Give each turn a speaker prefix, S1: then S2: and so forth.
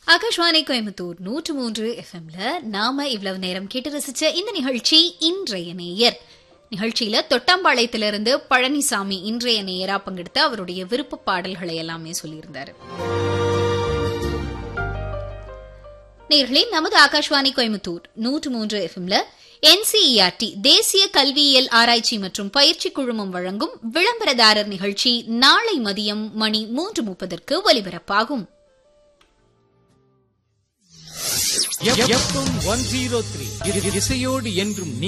S1: ஆகாஷ்வாணி கோயம்புத்தூர் நூற்று மூன்று எஃப்எம்ல நாம இவ்வளவு நேரம் கேட்டு ரசிச்ச இந்த நிகழ்ச்சி இன்றைய நேயர் நிகழ்ச்சியில தொட்டாம்பாளையத்திலிருந்து பழனிசாமி இன்றைய நேயரா பங்கெடுத்து அவருடைய விருப்ப பாடல்களை எல்லாமே சொல்லியிருந்தாரு நேர்களே நமது ஆகாஷ்வாணி கோயம்புத்தூர் நூற்று மூன்று எஃப்எம்ல என்சிஇஆர்டி தேசிய கல்வியியல் ஆராய்ச்சி மற்றும் பயிற்சி குழுமம் வழங்கும் விளம்பரதாரர் நிகழ்ச்சி நாளை மதியம் மணி மூன்று முப்பதற்கு ஒலிபரப்பாகும்
S2: எஃப்எம் ஒன் ஜீரோ த்ரீ இசையோடு என்றும்